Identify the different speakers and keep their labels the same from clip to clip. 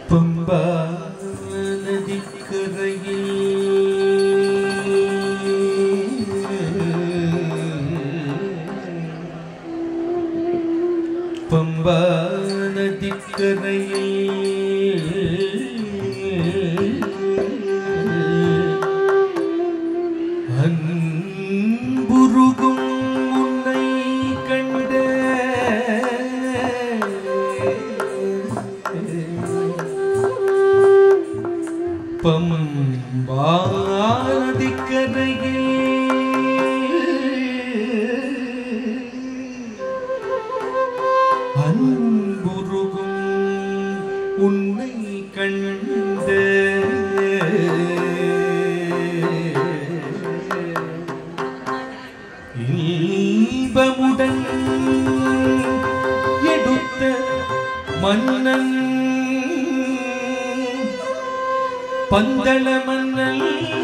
Speaker 1: பம்பா நதிக்கரையில் பம்பா நதிக்கரையில் அன்புருகும் உன்னை கண்ட பம்பாதிக்கரையில் அன்புருகும் உன்னை கண்ட இன்பமுடன் எடுத்த மன்னன் பந்தள மன்னல்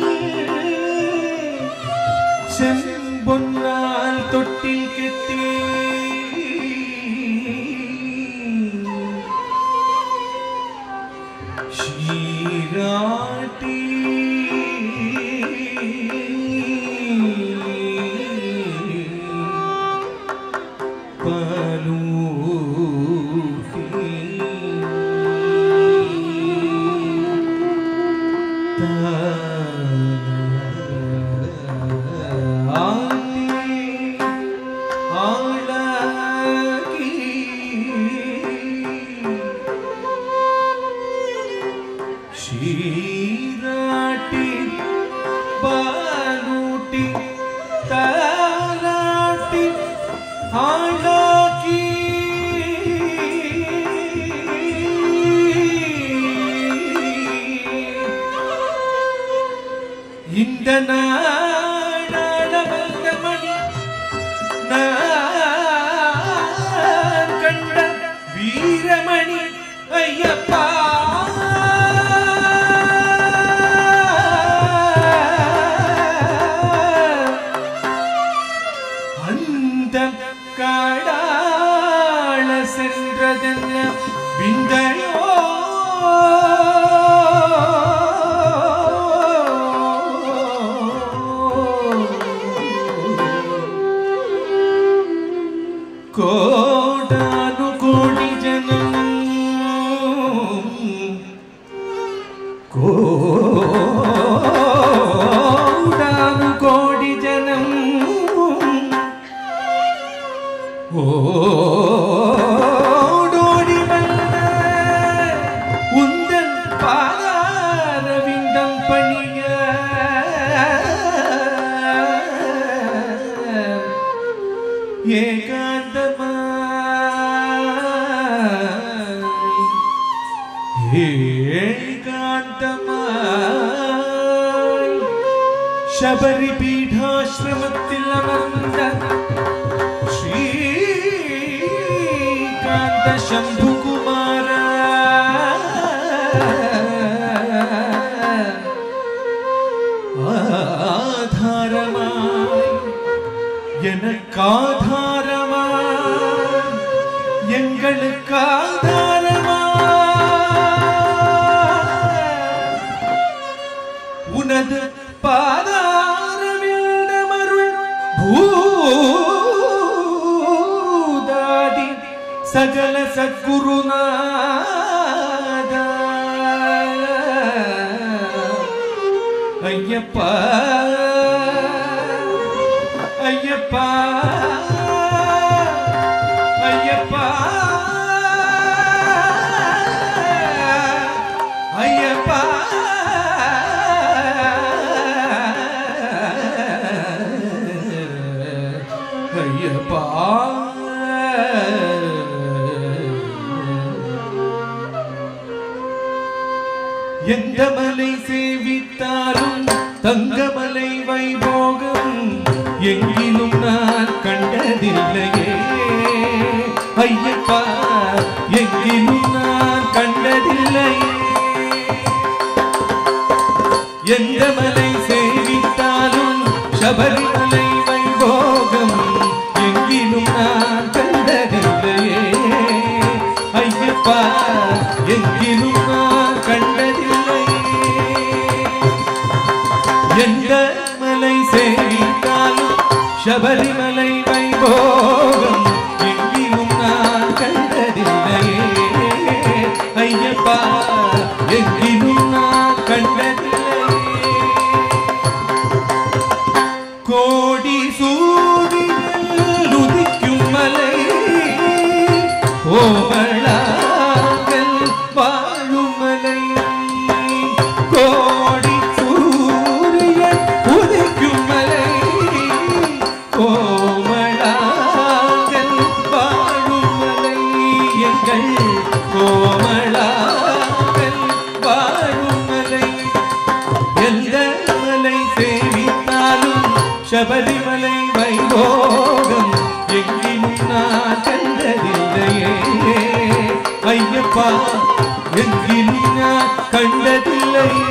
Speaker 1: செம்பொன்னால் தொட்டில் கெட்டி ஷீராட்டி ஷீராட்டி பாலூட்டி தாலாட்டி ஆளாக்கி இந்த நாடாள வந்த மணி நான் கண்ட வீரமணி ஐயப்பா அந்த காடாள சென்றதென்ன விந்தையோ கோடானு கோடி ஜனம் கோடானு கோடி ஜனம் ஓடோடி வந்த உந்தன் பாதாரவிந்தம் பணிய ஏகாந்தமாய் ശബരി പീഠാശ്രമത്തിൽ അമർന്ന ശ്രീകാന്ത ശംഭുകുമാര ആധാരമായി எனக்காதாரமாய் எங்களுக்கு ஆதாரமாய் உனது பாதாரவிடமருள் பூதாதி சகல சத்குருநாத ஐயப்பா ஐயப்பா ஐயப்பா ஐயப்பா ஐயப்பா எந்த மலை சேவித்தாலும் தங்கமலை வைபோகம் எங்கிலும் நான் கண்டதில்லையே ஐயப்பா எங்கிலும் நான் கண்டதில்லையே எந்த மலை சேவித்தாலும் சபரிமலை வைபோகம் எங்கிலும் நான் கண்டதில்லையே ஐயப்பா எங்கிலும் நான் ஐயப்பா எங்கிலும் நான் கண்டதில்லை கோடி சூடிகள் உதிக்கும் மலை கோமளாங்கள் வாழும் மலை கோடி சூரியன் உதிக்கும் மலை கோமளாங்கள் வாழும் மலை எங்கள் கோமளாங்கள் வாழும் மலை எந்த மலை சேவித்தாலும் சபரிமலை வைபோகம் எங்கிலும் நான் கண்டதில்லையே ஐயப்பா எங்கிலும் நான் கண்டதில்லையே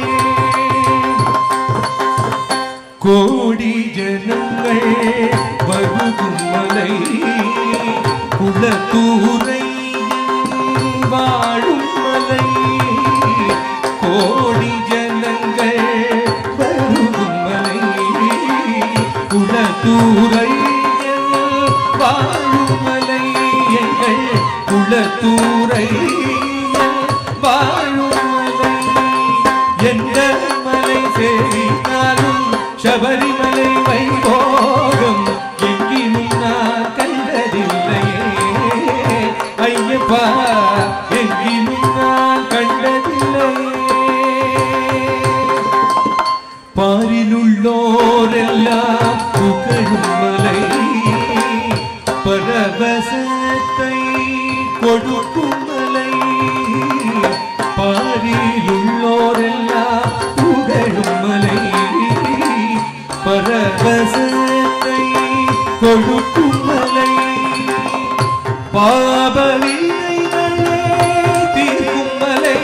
Speaker 1: கோடி ஜனங்கள் வருகும் மலை குலத்தூரை வாழும் மலை கோடி ஜனங்கள் வருகும் மலை குலத்தூரை வாழும் மலை எங்கள் குலத்தூரை வாழும் மலை எந்த மலை சேவித்தாலும் சபரிமலை வைபோகம் எங்கிலும் நான் கண்டதில்லையே ஐயப்பா எங்கிலும் நான் கண்டதில்லையே பாரிலுள்ளோரெல்லாம் புகழும் மலை பரவசத்தை கொடுக்கும் மலை பாரிலுள்ளோரெல்லாம் புகழும் மலை பரவசத்தை கொடுக்கும் மலை பாபவினைகளே தீர்க்கும் மலை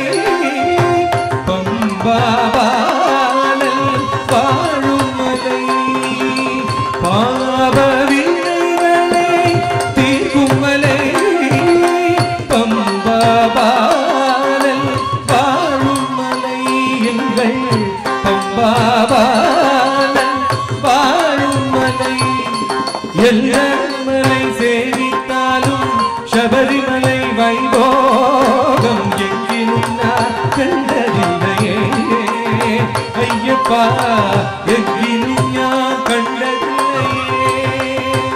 Speaker 1: பம்பாபாலல் வாழும் மலை பாபவினைகளே தீர்க்கும் மலை பம்பாபாலல் வாழும் மலை எங்கள் பம்பாபாலல் வாழும் மலை எல்லா மலை சேவித்தாலும் சபரிமலை வைபோகம் எங்கிலும் நான் கண்டதில்லையே ஐயப்பா எங்கிலும் நான் கண்டதில்லையே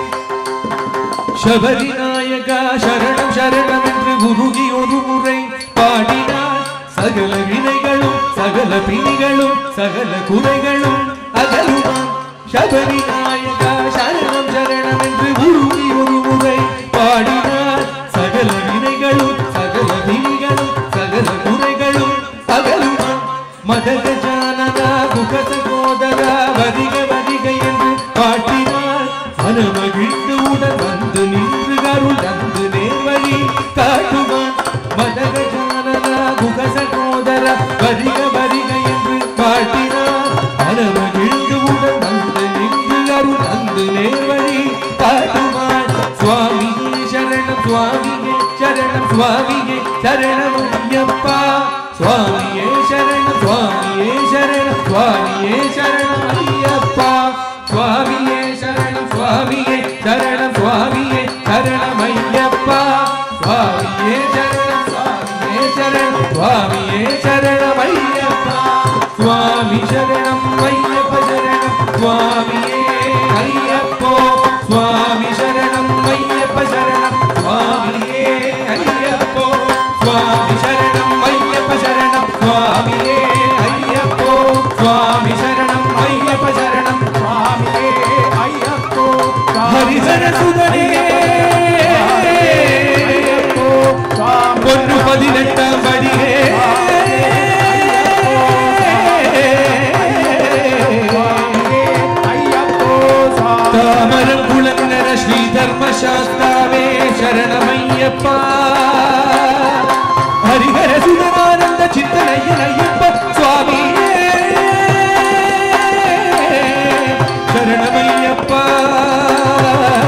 Speaker 1: சபரிநாயகா சரணம் சரணம் என்று உருகி ஒரு முறை பாடினார் சகல வினைகளும் சகல பிணிகளும் சகல குறைகளும் அகலுமாம் சபரிநாயகா சரணம் சரணம் என்று உருகி ஒரு முறை பாடினார் சகல வினைகளும் சகல பிணிகளும் சகல குறைகளும் அகலுமாம் மதகஜானதா முகத கோதரா வதிக வதிக என்று பாட்டினார் மனமகிழ்ந்து உடன் வந்து நின்று கருள் தந்து நேர்வழி காட்டுவான் மதகஜானதா முகச கோதர வதிக வதிக என்று பாட்டினார் மனமகிழ்ந்து உடன் வந்து நின்று கருள் தந்து நேர்வழி காட்டுவான் சுவாமியே சரணம் சுவாமியே சரணம் சுவாமியே சரணம் ஐயப்பா சுவாமியே சரணம் சுவாமியே சரணம் சுவாமியே சரணம் ஐயப்பா சுவாமியே சரணம் சுவாமியே சரணம் சுவாமியே சரணம் ஐயப்பா சுவாமியே சரணம் சுவாமியே சரணம் சுவாமியே சரணம் ஐயப்பா சுவாமி சரணம் ஐயப்ப சரணம் சுவாமியே ஐயப்போ சுவாமி சரணம் ஐயப்ப சரணம் சுவாமியே ஐயப்போ சுவாமி சரணம் ஐயப்ப சரணம் சுவாமியே ஐயப்போ சுவாமி சரணம் ஐயப்ப சரணம் சுவாமியே ஐயப்போ ஹரிஹர சுதனே பொன்னு பதினெட்டாம் படியே தாமரம் குளங்கர ஸ்ரீ தர்மசாஸ்தாவே சரணமையப்பா ஹரிஹர சுதனானந்த சித்தனையன் ஐயப்ப சுவாமியே சரணமையப்பா